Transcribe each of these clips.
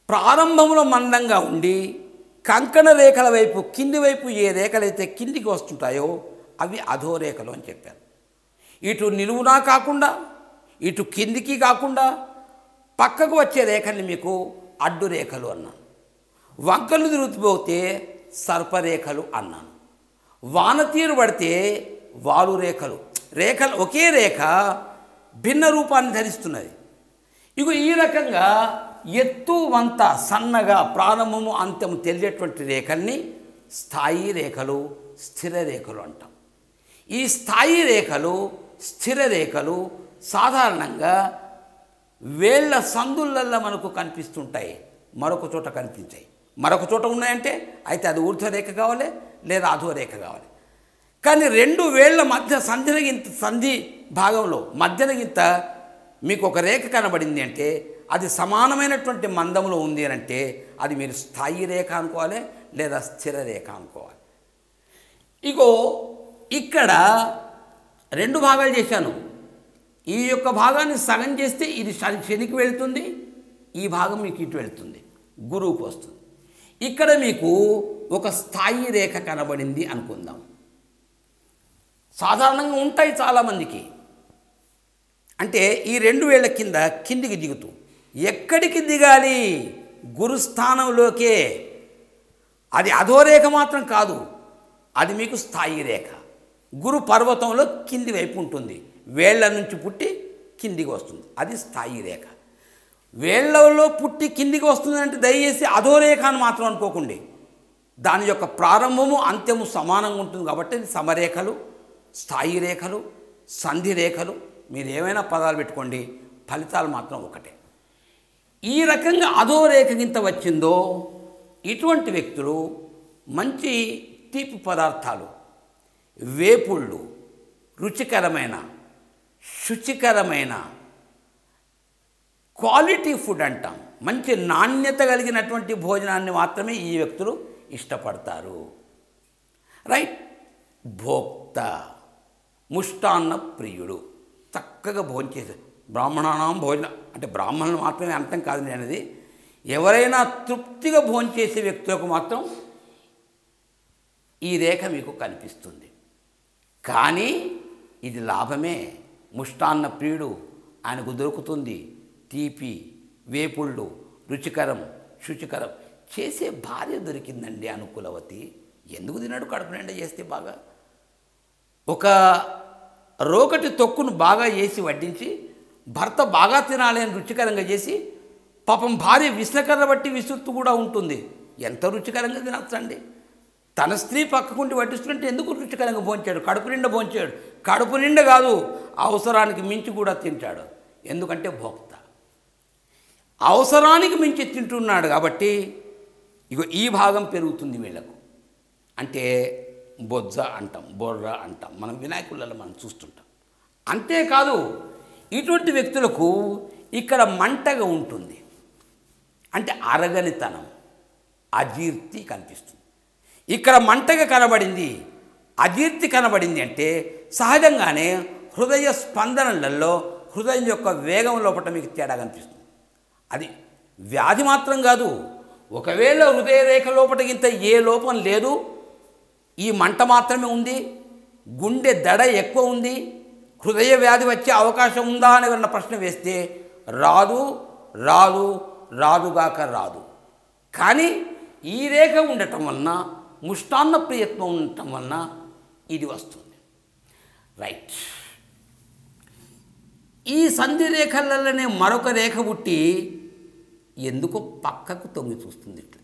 ప్రారంభంలో మందంగా ఉండి కంకణ రేఖల వైపు కింది వైపు ఏ రేఖలైతే కిందికి వస్తుంటాయో అవి అధోరేఖలు అని చెప్పారు ఇటు నిలువునా కాకుండా ఇటు కిందికి కాకుండా పక్కకు వచ్చే రేఖల్ని మీకు అడ్డు రేఖలు అన్నాను వంకలు తిరుగుతుపోతే సర్పరేఖలు అన్నాను వానతీరు పడితే వాలు రేఖలు రేఖలు ఒకే రేఖ భిన్న రూపాన్ని ధరిస్తున్నది ఇక ఈ రకంగా ఎత్తు వంత సన్నగా ప్రారంభము అంతము తెలియటువంటి రేఖల్ని స్థాయి రేఖలు స్థిర రేఖలు అంటాం ఈ స్థాయి రేఖలు స్థిర రేఖలు సాధారణంగా వేళ్ల సందులల్లో మనకు కనిపిస్తుంటాయి మరొక చోట కనిపించాయి మరొక చోట ఉన్నాయంటే అయితే అది ఊర్ధ్వ రేఖ కావాలి లేదా అధో రేఖ కావాలి కానీ రెండు వేళ్ల మధ్య సంధిన గింత సంధి భాగంలో మధ్యన గింత మీకు ఒక రేఖ కనబడింది అంటే అది సమానమైనటువంటి మందంలో ఉంది అని అంటే అది మీరు స్థాయి రేఖ అనుకోవాలి లేదా స్థిర రేఖ అనుకోవాలి ఇగో ఇక్కడ రెండు భాగాలు చేశాను ఈ యొక్క భాగాన్ని సగం చేస్తే ఇది శని శనికి వెళ్తుంది ఈ భాగం మీకు ఇటు వెళ్తుంది గురువుకు వస్తుంది ఇక్కడ మీకు ఒక స్థాయి రేఖ కనబడింది అనుకుందాం సాధారణంగా ఉంటాయి చాలామందికి అంటే ఈ రెండు వేళ్ల కింద కిందికి దిగుతూ ఎక్కడికి దిగాలి గురుస్థానంలోకే అది అధోరేఖ మాత్రం కాదు అది మీకు స్థాయి రేఖ గురు పర్వతంలో కింది వైపు ఉంటుంది వేళ్ల నుంచి పుట్టి కిందికి వస్తుంది అది స్థాయి రేఖ వేళ్లలో పుట్టి కిందికి వస్తుందంటే దయచేసి అధోరేఖ అని మాత్రం అనుకోకండి దాని యొక్క ప్రారంభము అంత్యము సమానంగా ఉంటుంది కాబట్టి ఇది సమరేఖలు స్థాయి రేఖలు సంధి రేఖలు మీరు ఏమైనా పదాలు పెట్టుకోండి ఫలితాలు మాత్రం ఒకటే ఈ రకంగా అధో రేఖ గింత వచ్చిందో ఇటువంటి వ్యక్తులు మంచి తీపి పదార్థాలు వేపుళ్ళు రుచికరమైన శుచికరమైన క్వాలిటీ ఫుడ్ అంటాం మంచి నాణ్యత కలిగినటువంటి భోజనాన్ని మాత్రమే ఈ వ్యక్తులు ఇష్టపడతారు రైట్ భోక్త ముష్టాన్న ప్రియుడు చక్కగా భోజనం చేసే బ్రాహ్మణానం భోజనం అంటే బ్రాహ్మణులు మాత్రమే అంతం కాదు నేను అనేది ఎవరైనా తృప్తిగా భోజనం చేసే వ్యక్తులకు మాత్రం ఈ రేఖ మీకు కనిపిస్తుంది కానీ ఇది లాభమే ముష్టాన్న ప్రియుడు ఆయనకు దొరుకుతుంది తీపి వేపుళ్ళు రుచికరం శుచికరం చేసే భార్య దొరికిందండి అనుకూలవతి ఎందుకు తిన్నాడు కడుపు నిండా చేస్తే బాగా ఒక రోకటి తొక్కును బాగా చేసి వడ్డించి భర్త బాగా తినాలి అని రుచికరంగా చేసి పాపం భార్య విష్ణకర్ర బట్టి విసుత్తు కూడా ఉంటుంది ఎంత రుచికరంగా తినచ్చండి తన స్త్రీ పక్కకుండి వడ్డిస్తుంటే ఎందుకు రుచికరంగా భోంచాడు కడుపు నిండా భోంచాడు కడుపు నిండా కాదు అవసరానికి మించి కూడా తింటాడు ఎందుకంటే భోక్త అవసరానికి మించి తింటున్నాడు కాబట్టి ఇగో ఈ భాగం పెరుగుతుంది వీళ్ళకు అంటే బొజ్జ అంటాం బొర్ర అంటాం మనం వినాయకులలో మనం చూస్తుంటాం అంతేకాదు ఇటువంటి వ్యక్తులకు ఇక్కడ మంటగా ఉంటుంది అంటే అరగనితనం అజీర్తి కనిపిస్తుంది ఇక్కడ మంటగా కనబడింది అజీర్తి కనబడింది అంటే సహజంగానే హృదయ స్పందనలలో హృదయం యొక్క వేగం లోపల మీకు తేడా కనిపిస్తుంది అది వ్యాధి మాత్రం కాదు ఒకవేళ హృదయ రేఖ లోపల ఇంత ఏ లోపం లేదు ఈ మంట మాత్రమే ఉంది గుండె దడ ఎక్కువ ఉంది హృదయ వ్యాధి వచ్చే అవకాశం ఉందా అని ఎవరన్నా ప్రశ్న వేస్తే రాదు రాదు రాదుగాక రాదు కానీ ఈ రేఖ ఉండటం వలన ముష్టాన్న ప్రయత్నం ఉండటం వలన ఇది వస్తుంది రైట్ ఈ సంధి రేఖలలోనే మరొక రేఖ పుట్టి ఎందుకో పక్కకు తొంగి చూస్తుంది ఇట్లా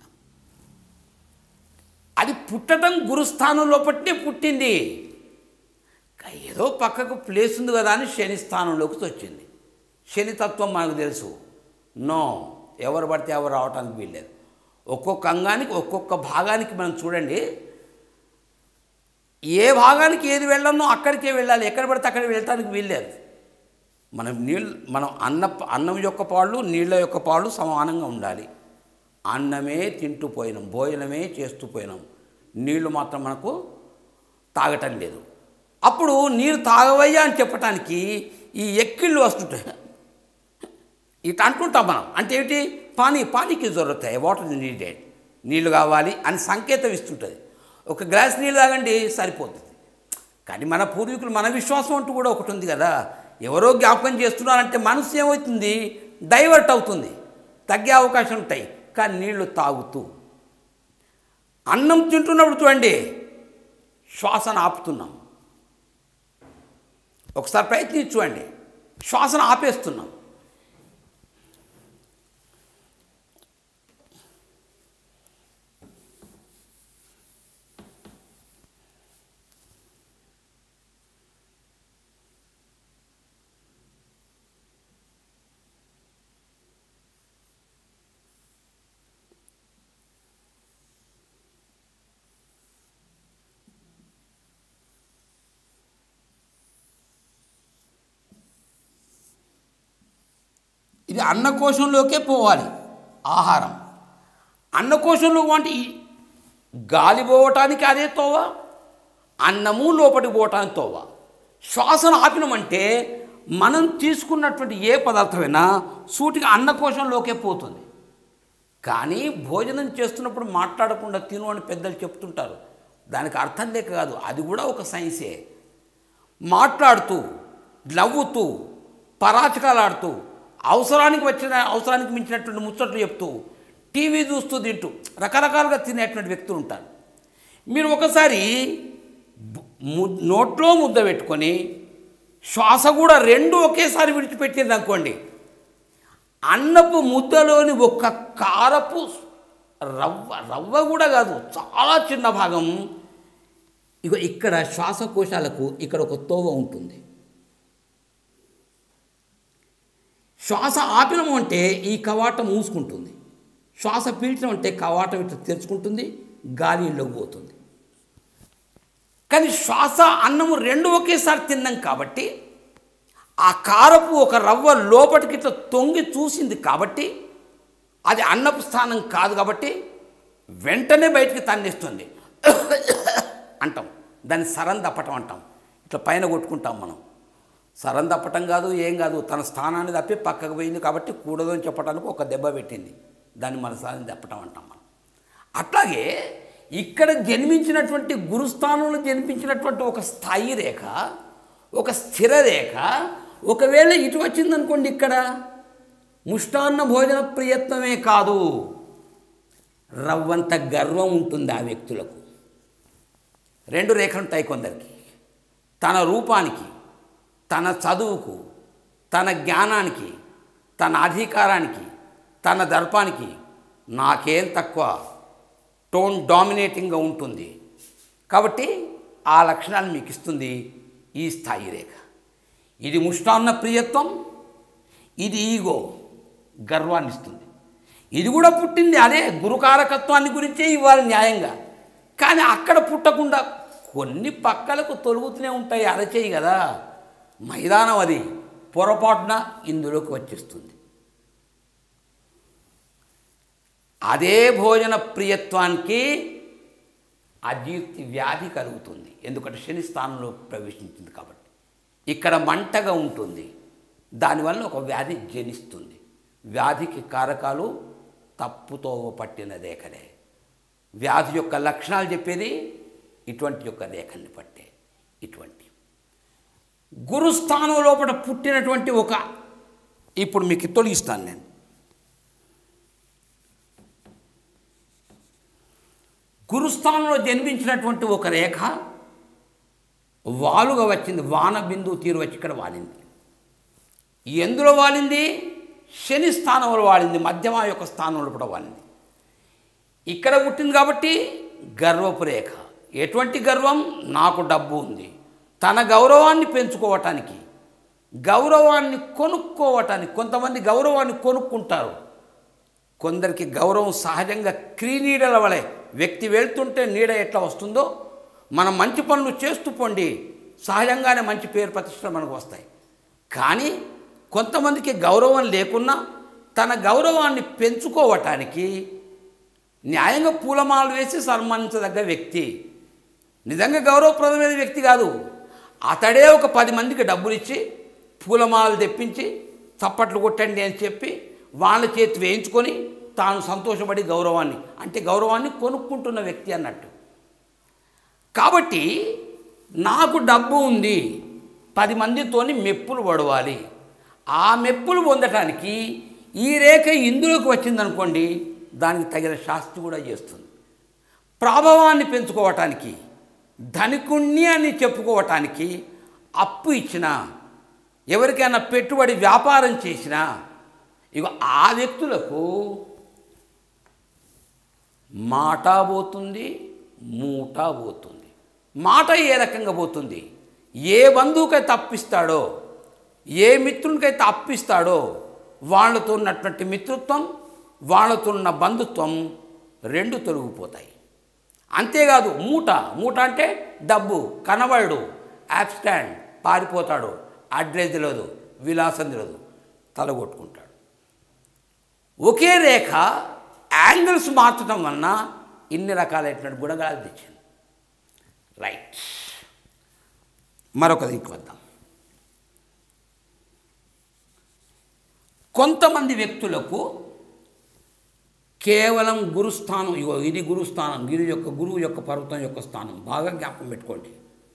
అది పుట్టడం గురుస్థానంలో పట్టే పుట్టింది ఏదో పక్కకు ప్లేస్ ఉంది కదా అని శని స్థానంలోకి వచ్చింది శని తత్వం మనకు తెలుసు నో ఎవరు పడితే ఎవరు రావటానికి వీల్లేదు ఒక్కొక్క అంగానికి ఒక్కొక్క భాగానికి మనం చూడండి ఏ భాగానికి ఏది వెళ్ళామో అక్కడికే వెళ్ళాలి ఎక్కడ పడితే అక్కడ వెళ్ళటానికి వీల్లేదు మనం నీళ్ళు మనం అన్న అన్నం యొక్క పాళ్ళు నీళ్ళ యొక్క పాళ్ళు సమానంగా ఉండాలి అన్నమే తింటూ పోయినాం భోజనమే చేస్తూ పోయినాం నీళ్లు మాత్రం మనకు తాగటం లేదు అప్పుడు నీరు తాగవయ్యా అని చెప్పటానికి ఈ ఎక్కిళ్ళు వస్తుంటాయి ఇట్లా అంటుంటాం మనం అంటే ఏమిటి పానీ పానీకి జరుగుతు है వాటర్ నీడెడ్ నీళ్ళు కావాలి అని సంకేతం ఇస్తుంటుంది ఒక గ్లాస్ నీళ్ళు తాగండి సరిపోతుంది కానీ మన పూర్వీకులు మన విశ్వాసం అంటూ కూడా ఒకటి ఉంది కదా ఎవరో జ్ఞాపకం చేస్తున్నారంటే మనసు ఏమవుతుంది డైవర్ట్ అవుతుంది తగ్గే అవకాశం ఉంటాయి కానీ నీళ్లు తాగుతూ అన్నం తింటున్నప్పుడు చూడండి శ్వాసను ఆపుతున్నాం ఒకసారి ప్రయత్నించి చూడండి శ్వాసను ఆపేస్తున్నాం ఇది అన్నకోశంలోకే పోవాలి ఆహారం అన్నకోశంలో అంటే ఈ గాలి పోవటానికి అదే తోవ అన్నము లోపలికి పోవటానికి తోవ శ్వాసను ఆపినమంటే మనం తీసుకున్నటువంటి ఏ పదార్థమైనా సూటిగా అన్నకోశంలోకే పోతుంది కానీ భోజనం చేస్తున్నప్పుడు మాట్లాడకుండా తిను అని పెద్దలు చెప్తుంటారు దానికి అర్థం లేక కాదు అది కూడా ఒక సైన్సే మాట్లాడుతూ నవ్వుతూ పరాచకాలాడుతూ అవసరానికి వచ్చిన అవసరానికి మించినటువంటి ముచ్చట్లు చెప్తూ టీవీ చూస్తూ తింటూ రకరకాలుగా తినేటువంటి వ్యక్తులు ఉంటారు మీరు ఒకసారి బు- ము- నోట్లో ముద్ద పెట్టుకొని శ్వాస కూడా రెండు ఒకేసారి విడిచిపెట్టింది అనుకోండి అన్నపు ముద్దలోని ఒక్క కారపు రవ్వ రవ్వ కూడా కాదు చాలా చిన్న భాగం ఇగో ఇక్కడ శ్వాసకోశాలకు ఇక్కడ ఒక తోవ ఉంటుంది శ్వాస ఆపినం అంటే ఈ కవాటం మూసుకుంటుంది శ్వాస పీల్చడం అంటే కవాటం ఇట్లా తెరుచుకుంటుంది గాలి ఇంట్లోకి పోతుంది కానీ శ్వాస అన్నము రెండు ఒకేసారి తిన్నాం కాబట్టి ఆ కారపు ఒక రవ్వ లోపలికి ఇట్లా తొంగి చూసింది కాబట్టి అది అన్నపు స్థానం కాదు కాబట్టి వెంటనే బయటికి తన్నిస్తుంది అంటాం దాన్ని సరం తప్పటం అంటాం ఇట్లా పైన కొట్టుకుంటాం మనం సరం తప్పటం కాదు ఏం కాదు తన స్థానాన్ని తప్పి పక్కకు పోయింది కాబట్టి కూడదు అని చెప్పడానికి ఒక దెబ్బ పెట్టింది దాన్ని మన సరం తప్పటం అంటాం మనం అట్లాగే ఇక్కడ జన్మించినటువంటి గురుస్థానంలో జన్మించినటువంటి ఒక స్థాయి రేఖ ఒక స్థిర రేఖ ఒకవేళ ఇటు వచ్చిందనుకోండి ఇక్కడ ముష్టాన్న భోజన ప్రయత్నమే కాదు రవ్వంత గర్వం ఉంటుంది ఆ వ్యక్తులకు రెండు రేఖలు ఉంటాయి కొందరికి తన రూపానికి తన చదువుకు తన జ్ఞానానికి తన అధికారానికి తన దర్పానికి నాకేం తక్కువ టోన్ డామినేటింగ్గా ఉంటుంది కాబట్టి ఆ లక్షణాలు మీకు ఇస్తుంది ఈ స్థాయి రేఖ ఇది ముష్టాన్న ప్రియత్వం ఇది ఈగో గర్వాన్ని ఇస్తుంది ఇది కూడా పుట్టింది అదే గురుకారకత్వాన్ని గురించే ఇవ్వాలి న్యాయంగా కానీ అక్కడ పుట్టకుండా కొన్ని పక్కలకు తొలుగుతూనే ఉంటాయి అరచేయి కదా మైదానం అది పొరపాటున ఇందులోకి వచ్చేస్తుంది అదే భోజన ప్రియత్వానికి అజీర్తి వ్యాధి కలుగుతుంది ఎందుకంటే శని స్థానంలో ప్రవేశించింది కాబట్టి ఇక్కడ మంటగా ఉంటుంది దానివల్ల ఒక వ్యాధి జనిస్తుంది వ్యాధికి కారకాలు తప్పుతో పట్టిన రేఖలే వ్యాధి యొక్క లక్షణాలు చెప్పేది ఇటువంటి యొక్క రేఖల్ని పట్టే ఇటువంటి గురుస్థానం లోపల పుట్టినటువంటి ఒక ఇప్పుడు మీకు తొలగిస్తాను నేను గురుస్థానంలో జన్మించినటువంటి ఒక రేఖ వాలుగా వచ్చింది వాన బిందువు తీరు వచ్చి ఇక్కడ వాలింది ఎందులో వాలింది శని స్థానంలో వాలింది మధ్యమ యొక్క స్థానంలో కూడా వాలింది ఇక్కడ పుట్టింది కాబట్టి గర్వపు రేఖ ఎటువంటి గర్వం నాకు డబ్బు ఉంది తన గౌరవాన్ని పెంచుకోవటానికి గౌరవాన్ని కొనుక్కోవటానికి కొంతమంది గౌరవాన్ని కొనుక్కుంటారు కొందరికి గౌరవం సహజంగా క్రీనీడల వలె వ్యక్తి వెళ్తుంటే నీడ ఎట్లా వస్తుందో మనం మంచి పనులు చేస్తూ పోండి సహజంగానే మంచి పేరు ప్రతిష్టలు మనకు వస్తాయి కానీ కొంతమందికి గౌరవం లేకున్నా తన గౌరవాన్ని పెంచుకోవటానికి న్యాయంగా పూలమాలలు వేసి సన్మానించదగ్గ వ్యక్తి నిజంగా గౌరవప్రదమైన వ్యక్తి కాదు అతడే ఒక పది మందికి డబ్బులు ఇచ్చి పూలమాలలు తెప్పించి చప్పట్లు కొట్టండి అని చెప్పి వాళ్ళ చేతి వేయించుకొని తాను సంతోషపడి గౌరవాన్ని అంటే గౌరవాన్ని కొనుక్కుంటున్న వ్యక్తి అన్నట్టు కాబట్టి నాకు డబ్బు ఉంది పది మందితోని మెప్పులు పడవాలి ఆ మెప్పులు పొందటానికి ఈ రేఖ ఇందులోకి వచ్చిందనుకోండి దానికి తగిన శాస్తి కూడా చేస్తుంది ప్రభావాన్ని పెంచుకోవటానికి ధనికుణ్ణి అని చెప్పుకోవటానికి అప్పు ఇచ్చిన ఎవరికైనా పెట్టుబడి వ్యాపారం చేసినా ఇక ఆ వ్యక్తులకు మాట పోతుంది మూట పోతుంది మాట ఏ రకంగా పోతుంది ఏ బంధువుకైతే అప్పిస్తాడో ఏ మిత్రునికైతే అప్పిస్తాడో వాళ్ళతో ఉన్నటువంటి మిత్రత్వం వాళ్ళతో ఉన్న బంధుత్వం రెండు తొలగిపోతాయి అంతేకాదు మూట మూట అంటే డబ్బు కనబడు యాబ్స్టాండ్ పారిపోతాడు అడ్రస్ తెలియదు విలాసం తెలియదు తలగొట్టుకుంటాడు ఒకే రేఖ యాంగిల్స్ మార్చడం వలన ఇన్ని రకాలైనటువంటి గుణగాలు తెచ్చింది రైట్ మరొక దిక్కు వద్దాం కొంతమంది వ్యక్తులకు కేవలం గురుస్థానం ఇగో ఇది గురుస్థానం గురు యొక్క గురువు యొక్క పర్వతం యొక్క స్థానం బాగా జ్ఞాపకం పెట్టుకోండి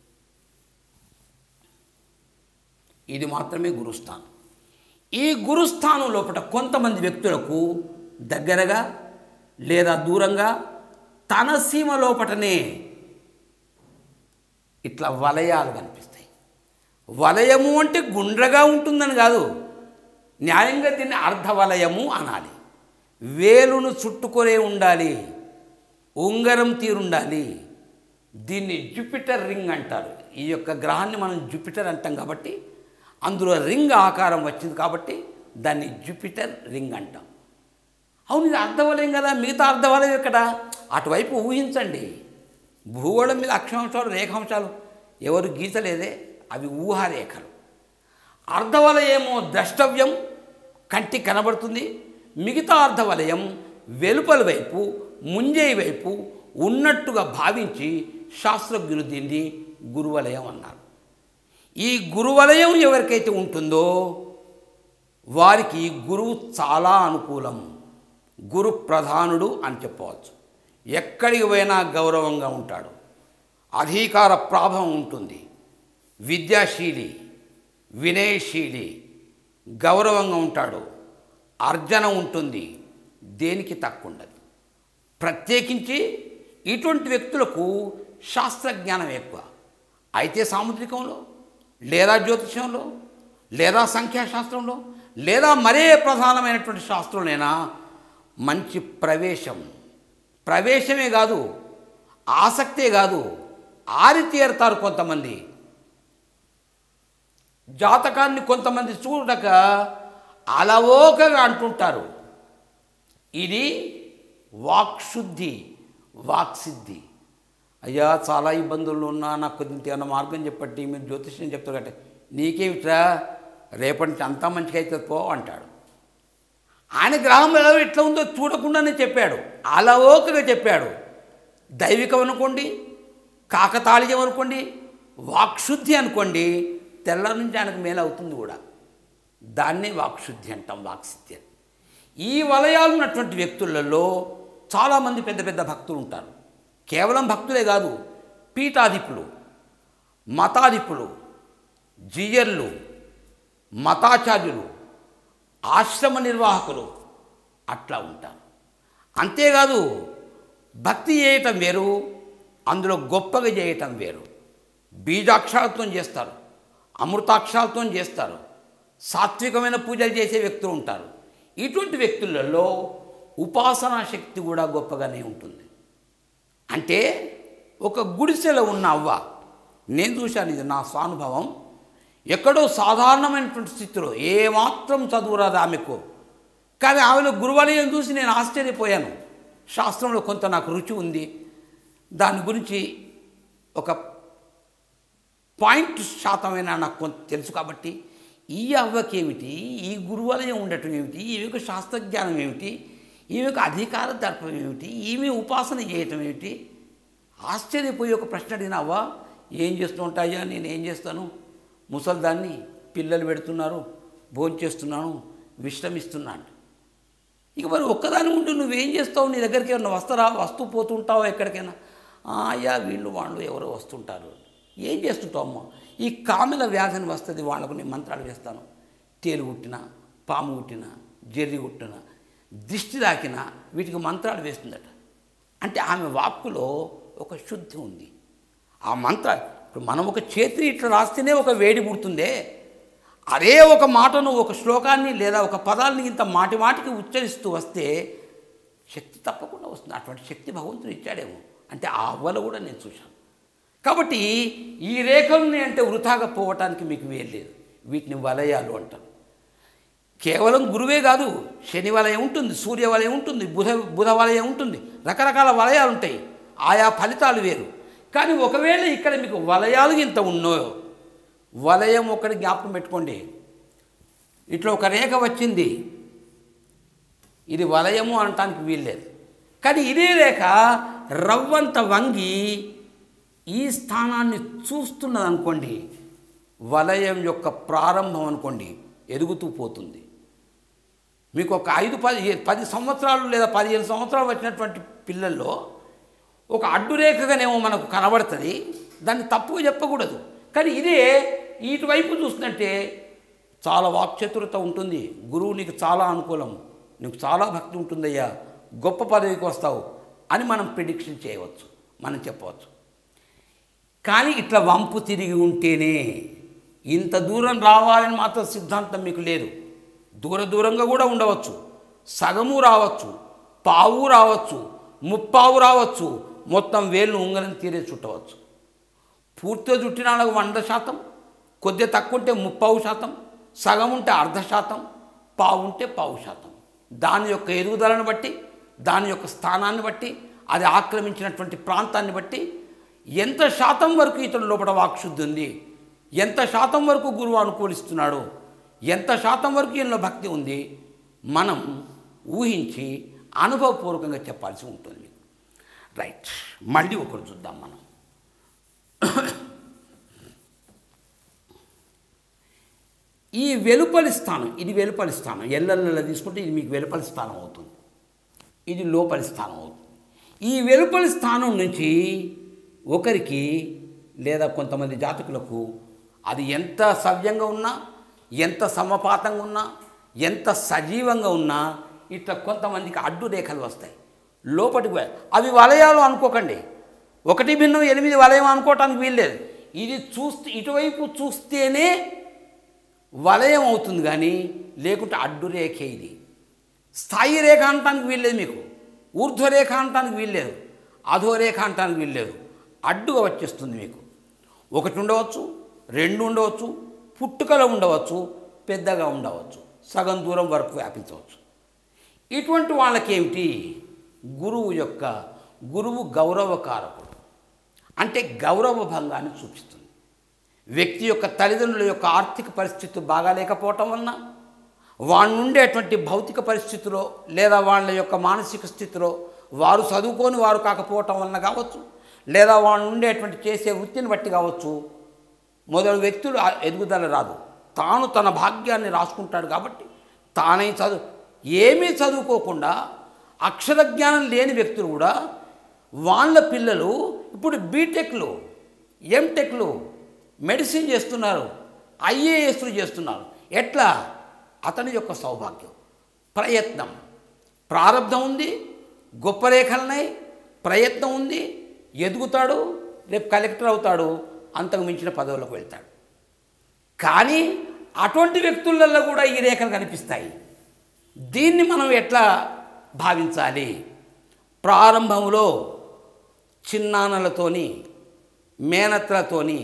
ఇది మాత్రమే గురుస్థానం ఈ గురుస్థానం లోపల కొంతమంది వ్యక్తులకు దగ్గరగా లేదా దూరంగా తన సీమ లోపటనే ఇట్లా వలయాలు కనిపిస్తాయి వలయము అంటే గుండ్రగా ఉంటుందని కాదు న్యాయంగా దీన్ని అర్ధవలయము అనాలి వేలును చుట్టుకొనే ఉండాలి ఉంగరం తీరుండాలి దీన్ని జూపిటర్ రింగ్ అంటారు ఈ యొక్క గ్రహాన్ని మనం జూపిటర్ అంటాం కాబట్టి అందులో రింగ్ ఆకారం వచ్చింది కాబట్టి దాన్ని జూపిటర్ రింగ్ అంటాం అవును ఇది అర్ధవలయం కదా మిగతా అర్ధవలయం ఎక్కడ అటువైపు ఊహించండి భూగోళం మీద అక్షాంశాలు రేఖాంశాలు ఎవరు గీతలేదే అవి ఊహారేఖలు అర్ధవలయేమో ద్రష్టవ్యం కంటికి కనబడుతుంది మిగతా అర్ధవలయం వెలుపల వైపు ముంజేయి వైపు ఉన్నట్టుగా భావించి శాస్త్రజ్ఞులు దీన్ని గురువలయం అన్నారు ఈ గురువలయం ఎవరికైతే ఉంటుందో వారికి గురువు చాలా అనుకూలం గురు ప్రధానుడు అని చెప్పవచ్చు ఎక్కడికి పోయినా గౌరవంగా ఉంటాడు అధికార ప్రాభవం ఉంటుంది విద్యాశీలి వినయశీలి గౌరవంగా ఉంటాడు అర్జన ఉంటుంది దేనికి తక్కువ ఉండదు ప్రత్యేకించి ఇటువంటి వ్యక్తులకు శాస్త్రజ్ఞానం ఎక్కువ అయితే సాముద్రికంలో లేదా జ్యోతిషంలో లేదా సంఖ్యాశాస్త్రంలో లేదా మరే ప్రధానమైనటువంటి శాస్త్రంలోనైనా మంచి ప్రవేశం ప్రవేశమే కాదు ఆసక్తే కాదు ఆరితేరుతారు కొంతమంది జాతకాన్ని కొంతమంది చూడక అలవోకగా అంటుంటారు ఇది వాక్శుద్ధి వాక్సిద్ధి అయ్యా చాలా ఇబ్బందులు ఉన్నా నాకు కొద్దిగా ఏమన్నా మార్గం చెప్పండి మీరు జ్యోతిష్యం చెప్తారు అంటే నీకేమిట్రా రేపటి నుంచి అంతా మంచిగా అవుతుంది పో అంటాడు ఆయన గ్రహం ఎలా ఎట్లా ఉందో చూడకుండానే చెప్పాడు అలవోకగా చెప్పాడు దైవికం అనుకోండి కాకతాళీయం అనుకోండి వాక్శుద్ధి అనుకోండి తెల్ల నుంచి ఆయనకు మేలు అవుతుంది కూడా దాన్నే వాక్శుద్ధి అంటాం వాక్సిద్ధి అని ఈ వలయాలు ఉన్నటువంటి వ్యక్తులలో చాలామంది పెద్ద పెద్ద భక్తులు ఉంటారు కేవలం భక్తులే కాదు పీఠాధిపులు మతాధిపులు జియర్లు మతాచార్యులు ఆశ్రమ నిర్వాహకులు అట్లా ఉంటారు అంతేకాదు భక్తి చేయటం వేరు అందులో గొప్పగా చేయటం వేరు బీజాక్షరాలతో చేస్తారు అమృతాక్షరాలతో చేస్తారు సాత్వికమైన పూజలు చేసే వ్యక్తులు ఉంటారు ఇటువంటి వ్యక్తులలో ఉపాసనా శక్తి కూడా గొప్పగానే ఉంటుంది అంటే ఒక గుడిసెలో ఉన్న అవ్వ నేను చూశాను ఇది నా స్వానుభవం ఎక్కడో సాధారణమైనటువంటి స్థితిలో ఏమాత్రం చదువురాదు ఆమెకు కానీ ఆమెలో గురువలయం చూసి నేను ఆశ్చర్యపోయాను శాస్త్రంలో కొంత నాకు రుచి ఉంది దాని గురించి ఒక పాయింట్ శాతమైనా నాకు కొంత తెలుసు కాబట్టి ఈ అవ్వకేమిటి ఈ గురువలయం ఉండటం ఏమిటి ఈమెకు శాస్త్రజ్ఞానం ఏమిటి ఈమెకు అధికార దర్పం ఏమిటి ఈమె ఉపాసన చేయటం ఏమిటి ఆశ్చర్యపోయి ఒక ప్రశ్న అడిగిన అవ్వ ఏం చేస్తూ ఉంటాయా నేను ఏం చేస్తాను ముసల్దాన్ని పిల్లలు పెడుతున్నారు భోంచేస్తున్నాను విశ్రమిస్తున్నాను ఇక మరి ఒక్కదాని ఉండి నువ్వేం చేస్తావు నీ దగ్గరికి ఏమన్నా వస్తారా వస్తూ పోతుంటావా ఎక్కడికైనా "ఆ, అయ్యా వీళ్ళు వాళ్ళు ఎవరో వస్తుంటారు ఏం చేస్తుంటావు అమ్మ ఈ కామెల వ్యాధిని వస్తుంది వాళ్ళకు నేను మంత్రాలు వేస్తాను తేలు కుట్టిన పాము కుట్టిన జెర్రి కుట్టిన దిష్టి తాకిన వీటికి మంత్రాలు వేస్తుందట అంటే ఆమె వాక్కులో ఒక శుద్ధి ఉంది ఆ మంత్ర ఇప్పుడు మనం ఒక చేతి ఇట్లా రాస్తేనే ఒక వేడి పుడుతుందే అదే ఒక మాటను ఒక శ్లోకాన్ని లేదా ఒక పదాలని ఇంత మాటి మాటికి ఉచ్చరిస్తూ వస్తే శక్తి తప్పకుండా వస్తుంది అటువంటి శక్తి భగవంతుడు ఇచ్చాడేమో అంటే ఆ అవ్వలు కూడా నేను చూశాను కాబట్టి ఈ రేఖల్ని అంటే వృథాగా పోవటానికి మీకు వేయలేదు వీటిని వలయాలు అంటారు కేవలం గురువే కాదు శని వలయం ఉంటుంది సూర్య వలయం ఉంటుంది బుధ బుధ వలయం ఉంటుంది రకరకాల వలయాలు ఉంటాయి ఆయా ఫలితాలు వేరు కానీ ఒకవేళ ఇక్కడ మీకు వలయాలు ఇంత ఉన్నాయో వలయం ఒకటి జ్ఞాపకం పెట్టుకోండి ఇట్లా ఒక రేఖ వచ్చింది ఇది వలయము అనటానికి వీల్లేదు కానీ ఇదే రేఖ రవ్వంత వంగి ఈ స్థానాన్ని చూస్తున్నది అనుకోండి వలయం యొక్క ప్రారంభం అనుకోండి ఎదుగుతూ పోతుంది మీకు ఒక ఐదు పది పది సంవత్సరాలు లేదా పదిహేను సంవత్సరాలు వచ్చినటువంటి పిల్లల్లో ఒక అడ్డురేఖగానేమో మనకు కనబడుతుంది దాన్ని తప్పుగా చెప్పకూడదు కానీ ఇదే ఇటువైపు చూస్తుంటే చాలా వాక్చతురత ఉంటుంది గురువు నీకు చాలా అనుకూలం నీకు చాలా భక్తి ఉంటుందయ్యా గొప్ప పదవికి వస్తావు అని మనం ప్రిడిక్షన్ చేయవచ్చు మనం చెప్పవచ్చు కానీ ఇట్లా వంపు తిరిగి ఉంటేనే ఇంత దూరం రావాలని మాత్రం సిద్ధాంతం మీకు లేదు దూర దూరంగా కూడా ఉండవచ్చు సగము రావచ్చు పావు రావచ్చు ముప్పావు రావచ్చు మొత్తం వేలు ఉంగరం తీరే చుట్టవచ్చు పూర్తిగా చుట్టిన వాళ్ళకు వంద శాతం కొద్దిగా తక్కువ ఉంటే ముప్పావు శాతం సగం ఉంటే అర్ధ శాతం పావు ఉంటే పావు శాతం దాని యొక్క ఎదుగుదలను బట్టి దాని యొక్క స్థానాన్ని బట్టి అది ఆక్రమించినటువంటి ప్రాంతాన్ని బట్టి ఎంత శాతం వరకు ఇతడు లోపల వాక్శుద్ధి ఉంది ఎంత శాతం వరకు గురువు అనుకూలిస్తున్నాడు ఎంత శాతం వరకు ఈయనలో భక్తి ఉంది మనం ఊహించి అనుభవపూర్వకంగా చెప్పాల్సి ఉంటుంది మీకు రైట్ మళ్ళీ ఒకరు చూద్దాం మనం ఈ వెలుపలి స్థానం ఇది వెలుపలి స్థానం ఎల్లెల్ల తీసుకుంటే ఇది మీకు వెలుపలి స్థానం అవుతుంది ఇది లోపలి స్థానం అవుతుంది ఈ వెలుపలి స్థానం నుంచి ఒకరికి లేదా కొంతమంది జాతకులకు అది ఎంత సవ్యంగా ఉన్నా ఎంత సమపాతంగా ఉన్నా ఎంత సజీవంగా ఉన్నా ఇట్లా కొంతమందికి అడ్డు రేఖలు వస్తాయి లోపలికి పోయి- అవి వలయాలు అనుకోకండి ఒకటి భిన్నం ఎనిమిది వలయం అనుకోవటానికి వీల్లేదు ఇది చూస్తే ఇటువైపు చూస్తేనే వలయం అవుతుంది కానీ లేకుంటే అడ్డు రేఖే ఇది స్థాయి రేఖ అనటానికి వీల్లేదు మీకు ఊర్ధ్వరేఖ అనటానికి వీల్లేదు అధోరేఖ అనటానికి వీల్లేదు అడ్డుగా వచ్చేస్తుంది మీకు ఒకటి ఉండవచ్చు రెండు ఉండవచ్చు పుట్టుకలో ఉండవచ్చు పెద్దగా ఉండవచ్చు సగం దూరం వరకు వ్యాపించవచ్చు ఇటువంటి వాళ్ళకేమిటి గురువు యొక్క గురువు గౌరవకారకుడు అంటే గౌరవ భంగాన్ని చూపిస్తుంది వ్యక్తి యొక్క తల్లిదండ్రుల యొక్క ఆర్థిక పరిస్థితి బాగాలేకపోవటం వలన వాళ్ళ ఉండేటువంటి భౌతిక పరిస్థితిలో లేదా వాళ్ళ యొక్క మానసిక స్థితిలో వారు చదువుకొని వారు కాకపోవటం వలన కావచ్చు లేదా వాళ్ళు ఉండేటువంటి చేసే వృత్తిని బట్టి కావచ్చు మొదలు వ్యక్తులు ఆ ఎదుగుదల రాదు తాను తన భాగ్యాన్ని రాసుకుంటాడు కాబట్టి తానే చదువు ఏమీ చదువుకోకుండా అక్షర జ్ఞానం లేని వ్యక్తులు కూడా వాళ్ళ పిల్లలు ఇప్పుడు బీటెక్లు ఎంటెక్లు మెడిసిన్ చేస్తున్నారు ఐఏఎస్లు చేస్తున్నారు ఎట్లా అతని యొక్క సౌభాగ్యం ప్రయత్నం ప్రారంధం ఉంది గొప్ప రేఖలున్నాయి ప్రయత్నం ఉంది ఎదుగుతాడు రేపు కలెక్టర్ అవుతాడు అంతకు మించిన పదవులకు వెళ్తాడు కానీ అటువంటి వ్యక్తులలో కూడా ఈ రేఖలు కనిపిస్తాయి దీన్ని మనం ఎట్లా భావించాలి ప్రారంభంలో చిన్నాన్నలతోని మేనత్తలతోని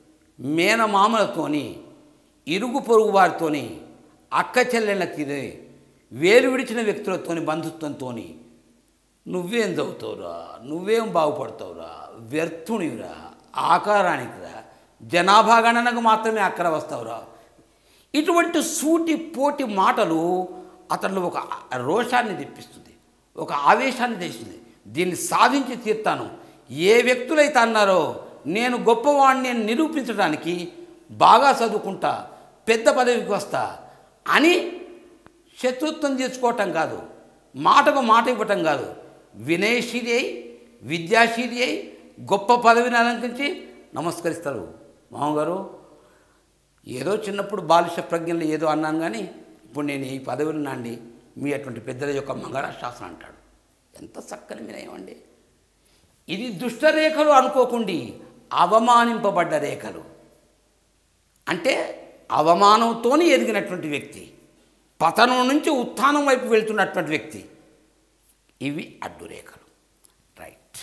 మేనమామలతోని ఇరుగు పొరుగు వారితోని అక్క చెల్లెళ్ళకి వేలు విడిచిన వ్యక్తులతోని బంధుత్వంతో నువ్వేం చదువుతావురా నువ్వేం బాగుపడతావురా వ్యర్థునివిరా ఆకారానికిరా జనాభా గణనకు మాత్రమే అక్కడ వస్తావురా ఇటువంటి సూటి పోటి మాటలు అతనిలో ఒక రోషాన్ని తెప్పిస్తుంది ఒక ఆవేశాన్ని తెస్తుంది దీన్ని సాధించి తీర్తాను ఏ వ్యక్తులైతే అన్నారో నేను గొప్పవాడిని అని నిరూపించడానికి బాగా చదువుకుంటా పెద్ద పదవికి వస్తా అని శత్రుత్వం తీర్చుకోవటం కాదు మాటకు మాట ఇవ్వటం కాదు వినయశీలి అయి విద్యాశీలి అయి గొప్ప పదవిని అలంకరించి నమస్కరిస్తారు మామగారు ఏదో చిన్నప్పుడు బాలిష ప్రజ్ఞలు ఏదో అన్నాను కానీ ఇప్పుడు నేను ఈ పదవిని నాండి మీ అటువంటి పెద్దల యొక్క మంగళాశాసనం అంటాడు ఎంత చక్కని వినయమండి ఇది దుష్టరేఖలు అనుకోకుండి అవమానింపబడ్డ రేఖలు అంటే అవమానంతోనే ఎదిగినటువంటి వ్యక్తి పతనం నుంచి ఉత్థానం వైపు వెళ్తున్నటువంటి వ్యక్తి ఇవి అడ్డు రేఖలు రైట్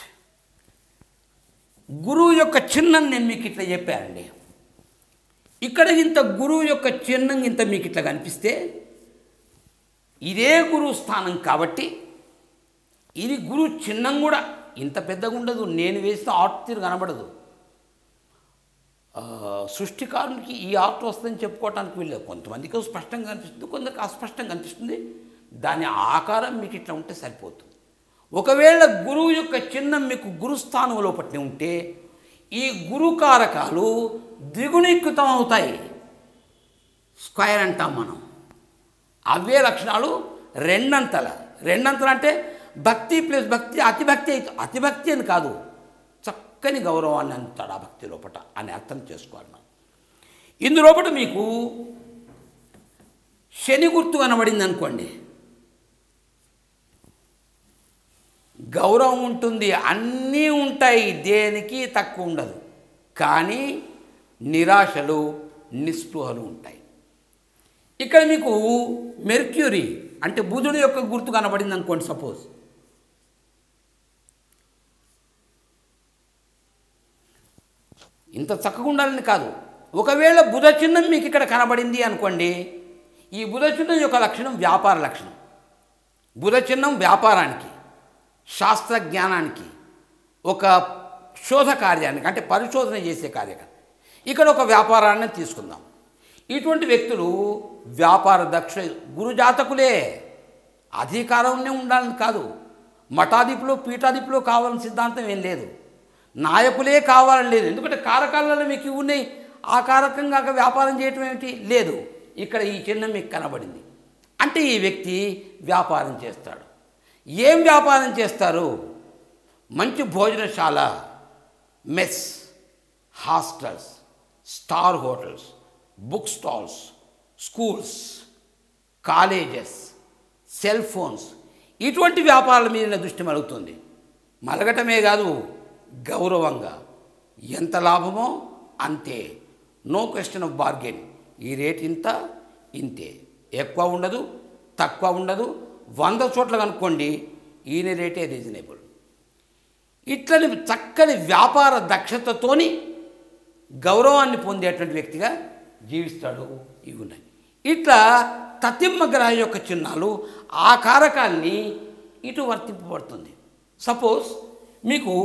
గురువు యొక్క చిహ్నం నేను మీకు ఇట్లా చెప్పానండి ఇక్కడ ఇంత గురువు యొక్క చిహ్నం ఇంత మీకు ఇట్లా కనిపిస్తే ఇదే గురువు స్థానం కాబట్టి ఇది గురువు చిహ్నం కూడా ఇంత పెద్దగా ఉండదు నేను వేసిన ఆర్ట్ తీరు కనబడదు ఆ, సృష్టికారునికి ఈ ఆర్ట్ వస్తుందని చెప్పుకోవటానికి వీళ్ళు కొంతమందికి స్పష్టంగా కనిపిస్తుంది కొందరికి అస్పష్టంగా కనిపిస్తుంది దాని ఆకారం మీకు ఇట్లా ఉంటే సరిపోతుంది ఒకవేళ గురువు యొక్క చిహ్నం మీకు గురుస్థానంలో పట్టి ఉంటే ఈ గురుకారకాలు ద్విగుణీకృతం అవుతాయి స్క్వైర్ అంటాం మనం అవే లక్షణాలు రెండంతల రెండంతలు అంటే భక్తి ప్లస్ భక్తి అతిభక్తి అయితే అతిభక్తి అని కాదు చక్కని గౌరవాన్ని అంతాడు ఆ భక్తి లోపట అని అర్థం చేసుకోవాలి మనం ఇందులోపట మీకు శని గుర్తు కనబడింది అనుకోండి గౌరవం ఉంటుంది అన్నీ ఉంటాయి దేనికి తక్కువ ఉండదు కానీ నిరాశలు నిస్పృహలు ఉంటాయి ఇక్కడ మీకు మెర్క్యూరీ అంటే బుధుడు యొక్క గుర్తు కనబడింది అనుకోండి సపోజ్ ఇంత చక్కగా ఉండాలని కాదు ఒకవేళ బుధ చిహ్నం మీకు ఇక్కడ కనబడింది అనుకోండి ఈ బుధ చిహ్నం యొక్క లక్షణం వ్యాపార లక్షణం బుధ చిహ్నం వ్యాపారానికి శాస్త్ర జ్ఞానానికి ఒక శోధ కార్యానికి అంటే పరిశోధన చేసే కార్యక్రమం ఇక్కడ ఒక వ్యాపారాన్ని తీసుకుందాం ఇటువంటి వ్యక్తులు వ్యాపార దక్ష గురుజాతకులే అధికారంనే ఉండాలని కాదు మఠాధిపులు పీఠాధిపులు కావాలని సిద్ధాంతం ఏం లేదు నాయకులే కావాలని లేదు ఎందుకంటే కారకాలలో మీకు ఇవి ఉన్నాయి ఆ కారకంగా వ్యాపారం చేయటం ఏమిటి లేదు ఇక్కడ ఈ చిహ్నం మీకు కనబడింది అంటే ఈ వ్యక్తి వ్యాపారం చేస్తాడు ఏం వ్యాపారం చేస్తారు మంచి భోజనశాల mess hostels star hotels book stalls schools colleges cell phones ఇటువంటి వ్యాపారాల మీద దృష్టి మలుగుతుంది మలగటమే కాదు గౌరవంగా ఎంత లాభమో అంతే నో క్వశ్చన్ ఆఫ్ బార్గెన్ ఈ రేట్ ఇంత ఇంతే ఎక్కువ ఉండదు తక్కువ ఉండదు వంద చోట్ల కనుక్కోండి ఈయన రేటే రీజనబుల్ ఇట్లని చక్కని వ్యాపార దక్షతతోని గౌరవాన్ని పొందేటువంటి వ్యక్తిగా జీవిస్తాడు ఇవి ఉన్నాయి ఇట్లా తతిమ్మ గ్రహం యొక్క చిహ్నాలు ఆ కారకాల్ని ఇటు వర్తింపబడుతుంది సపోజ్ మీకు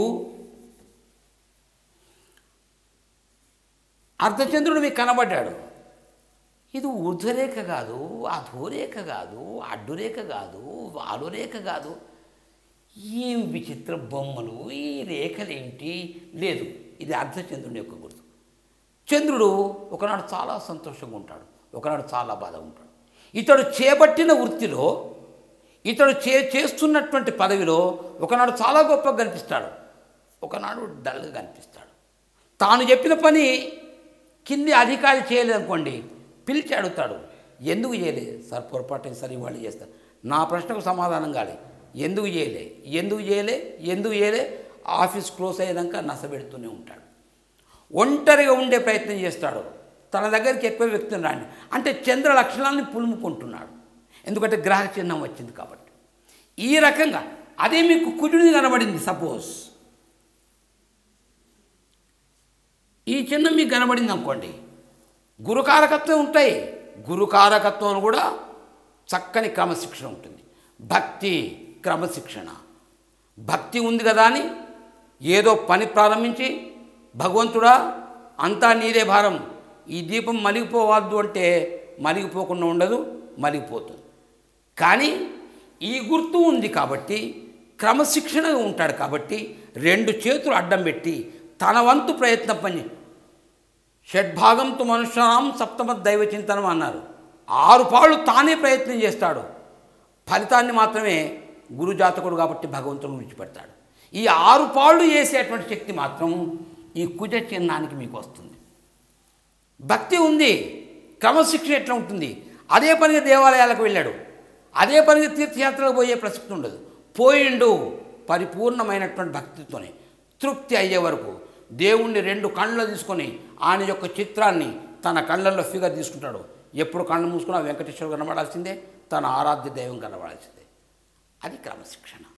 అర్ధచంద్రుడు మీకు కనబడ్డాడు ఇది ఊర్ధ్వరేఖ కాదు అధోరేఖ కాదు అడ్డురేఖ కాదు వాలురేఖ కాదు ఏం విచిత్ర బొమ్మలు ఈ రేఖలేంటి లేదు ఇది అర్ధచంద్రుని యొక్క గుర్తు చంద్రుడు ఒకనాడు చాలా సంతోషంగా ఉంటాడు ఒకనాడు చాలా బాధ ఉంటాడు ఇతడు చేపట్టిన వృత్తిలో ఇతడు చే చేస్తున్నటువంటి పదవిలో ఒకనాడు చాలా గొప్పగా కనిపిస్తాడు ఒకనాడు డల్గా కనిపిస్తాడు తాను చెప్పిన పని కింది అధికారి చేయలేదనుకోండి పిలిచి అడుగుతాడు ఎందుకు చేయలేదు సార్ పొరపాటు సార్ ఇవాళ చేస్తారు నా ప్రశ్నకు సమాధానం కాలే ఎందుకు చేయలే ఎందుకు చేయలే ఎందుకు చేయలే ఆఫీస్ క్లోజ్ అయ్యాక నసబెడుతూనే ఉంటాడు ఒంటరిగా ఉండే ప్రయత్నం చేస్తాడు తన దగ్గరికి ఎక్కువ వ్యక్తులు రాండి అంటే చంద్ర లక్షణాలను పులుముకుంటున్నాడు ఎందుకంటే గ్రహ చిహ్నం వచ్చింది కాబట్టి ఈ రకంగా అదే మీకు కుజుడిని కనబడింది సపోజ్ ఈ చిహ్నం మీకు కనబడింది అనుకోండి గురుకారకత్వం ఉంటాయి గురుకారకత్వం కూడా చక్కని క్రమశిక్షణ ఉంటుంది భక్తి క్రమశిక్షణ భక్తి ఉంది కదా అని ఏదో పని ప్రారంభించి భగవంతుడా అంతా నీదే భారం ఈ దీపం మలిగిపోవద్దు అంటే మలిగిపోకుండా ఉండదు మలిగిపోతుంది కానీ ఈ గుర్తు ఉంది కాబట్టి క్రమశిక్షణగా ఉంటాడు కాబట్టి రెండు చేతులు అడ్డం పెట్టి తన వంతు ప్రయత్నం పని షడ్భాగంతో మనుష్యాం సప్తమ దైవ చింతనం అన్నారు ఆరు పాళ్ళు తానే ప్రయత్నం చేస్తాడు ఫలితాన్ని మాత్రమే గురుజాతకుడు కాబట్టి భగవంతుడు విడిచిపెడతాడు ఈ ఆరు పాళ్ళు వేసేటువంటి శక్తి మాత్రం ఈ కుజ చిహ్నానికి మీకు వస్తుంది భక్తి ఉంది క్రమశిక్షణ ఎట్లా ఉంటుంది అదే పనిగా దేవాలయాలకు వెళ్ళాడు అదే పనిగా తీర్థయాత్రలకు పోయే ప్రసక్తి ఉండదు పోయిండు పరిపూర్ణమైనటువంటి భక్తితోనే తృప్తి అయ్యే వరకు దేవుణ్ణి రెండు కళ్ళలో తీసుకొని ఆయన యొక్క చిత్రాన్ని తన కళ్ళల్లో ఫిగర్ తీసుకుంటాడు ఎప్పుడు కళ్ళు మూసుకున్నా వెంకటేశ్వర కనబడాల్సిందే తన ఆరాధ్య దైవం కనబడాల్సిందే అది క్రమశిక్షణ